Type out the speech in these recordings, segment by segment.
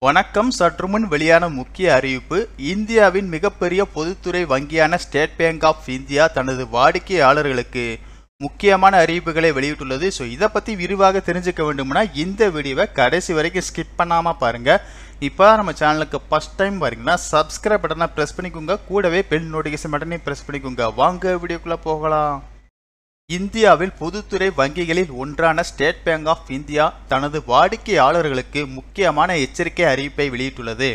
வணக்கம் சற்றுமுன் வெளியான முக்கிய அறிவிப்பு இந்தியாவின் மிகப்பெரிய பொதுத்துறை வங்கியான ஸ்டேட் பேங்க் ஆஃப் இந்தியா தனது வாடிக்கையாளர்களுக்கு முக்கியமான அறிவிப்புகளை வெளியிட்டுள்ளது ஸோ இதை பற்றி விரிவாக தெரிஞ்சுக்க வேண்டும்னா இந்த வீடியோவை கடைசி வரைக்கும் ஸ்கிப் பண்ணாமல் பாருங்கள் இப்போ நம்ம சேனலுக்கு ஃபஸ்ட் டைம் பாருங்கன்னா சப்ஸ்கிரைப் பட்டனை ப்ரெஸ் பண்ணிக்கோங்க கூடவே பெல் நோட்டிஃபிகேஷன் பட்டனையும் ப்ரெஸ் பண்ணிக்கோங்க வாங்க வீடியோக்குள்ளே போகலாம் இந்தியாவில் பொதுத்துறை வங்கிகளில் ஒன்றான ஸ்டேட் பேங்க் ஆஃப் இந்தியா தனது வாடிக்கையாளர்களுக்கு முக்கியமான எச்சரிக்கை அறிவிப்பை வெளியிட்டுள்ளது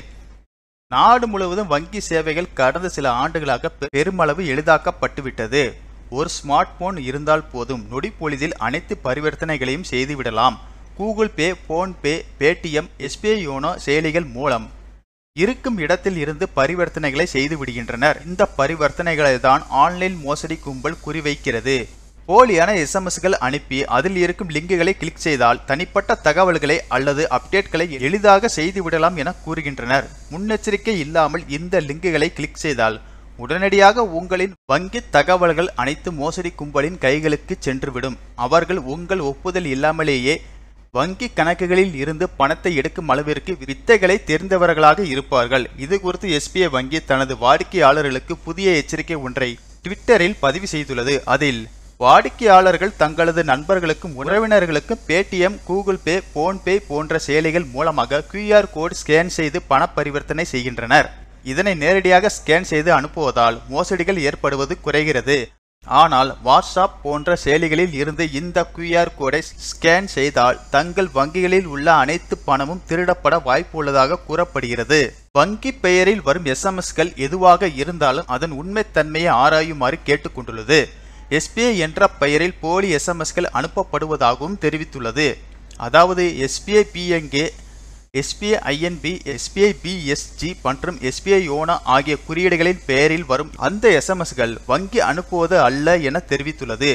நாடு முழுவதும் வங்கி சேவைகள் கடந்த சில ஆண்டுகளாக பெ- பெருமளவு எளிதாக்கப்பட்டுவிட்டது ஒரு ஸ்மார்ட் போன் இருந்தால் போதும் நொடிப்பொழுதில் அனைத்து பரிவர்த்தனைகளையும் செய்துவிடலாம் Google Pay PhonePe Paytm SBI YONO செயலிகள் மூலம் இருக்கும் இடத்தில் இருந்து பரிவர்த்தனைகளை செய்து விடுகின்றனர் இந்த பரிவர்த்தனைகளை தான் ஆன்லைன் மோசடி கும்பல் குறிவைக்கிறது போலியான எஸ்எம்எஸ்கள் அனுப்பி அதில் இருக்கும் லிங்குகளை கிளிக் செய்தால் தனிப்பட்ட தகவல்களை அல்லது அப்டேட்களை எளிதாக செய்துவிடலாம் என கூறுகின்றனர் முன்னெச்சரிக்கை இல்லாமல் இந்த லிங்குகளை கிளிக் செய்தால் உடனடியாக உங்களின் வங்கி தகவல்கள் அனைத்து மோசடி கும்பலின் கைகளுக்கு சென்றுவிடும் அவர்கள் உங்கள் ஒப்புதல் இல்லாமலேயே வங்கி கணக்குகளில் இருந்து பணத்தை எடுக்கும் அளவிற்கு வித்தைகளை தெரிந்தவர்களாக இருப்பார்கள் இது குறித்து எஸ்பிஐ வங்கி தனது வாடிக்கையாளர்களுக்கு புதிய எச்சரிக்கை ஒன்றை ட்விட்டரில் பதிவு செய்துள்ளது அதில் வாடிக்கையாளர்கள் தங்களது நண்பர்களுக்கும் உறவினர்களுக்கும் பேடிஎம் கூகுள் பே போன்பே போன்ற செயலிகள் மூலமாக QR கோட் ஸ்கேன் செய்து பண பரிவர்த்தனை செய்கின்றனர் இதனை நேரடியாக ஸ்கேன் செய்து அனுப்புவதால் மோசடிகள் ஏற்படுவது குறைகிறது ஆனால் வாட்ஸ்அப் போன்ற செயலிகளில் இருந்து இந்த QR கோடை ஸ்கேன் செய்தால் தங்கள் வங்கிகளில் உள்ள அனைத்து பணமும் திருடப்பட வாய்ப்பு உள்ளதாக கூறப்படுகிறது வங்கி பெயரில் வரும் எஸ்எம்எஸ்கள் எதுவாக இருந்தாலும் அதன் உண்மைத்தன்மையை ஆராயுமாறு கேட்டுக்கொண்டுள்ளது எஸ்பிஐ என்ற பெயரில் போலி எஸ்எம்எஸ்கள் அனுப்பப்படுவதாகவும் தெரிவித்துள்ளது அதாவது SBI BNK SBI INB SBI PSG மற்றும் எஸ்பிஐ யோனா ஆகிய குறியீடுகளின் பெயரில் வரும் அந்த எஸ்எம்எஸ்கள் வங்கி அனுப்புவது அல்ல என தெரிவித்துள்ளது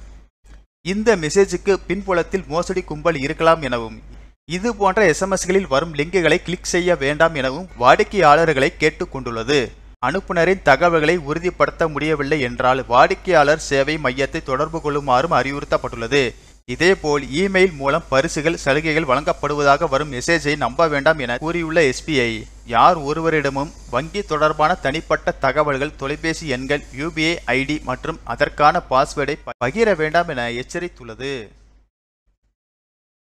இந்த மெசேஜுக்கு பின்புலத்தில் மோசடி கும்பல் இருக்கலாம் எனவும் இது போன்ற எஸ்எம்எஸ்களில் வரும் லிங்குகளை கிளிக் செய்ய வேண்டாம் எனவும் வாடிக்கையாளர்களை கேட்டுக்கொண்டுள்ளது அனுப்புனரின் தகவல்களை உறுதிப்படுத்த முடியவில்லை என்றால் வாடிக்கையாளர் சேவை மையத்தை தொடர்பு கொள்ளுமாறும் அறிவுறுத்தப்பட்டுள்ளது இதேபோல் இமெயில் மூலம் பரிசுகள் சலுகைகள் வழங்கப்படுவதாக வரும் மெசேஜை நம்ப வேண்டாம் என கூறியுள்ள எஸ்பிஐ யார் ஒருவரிடமும் வங்கி தொடர்பான தனிப்பட்ட தகவல்கள் தொலைபேசி எண்கள் யூபிஐ ஐடி மற்றும் அதற்கான பாஸ்வேர்டை பகிர வேண்டாம் என எச்சரித்துள்ளது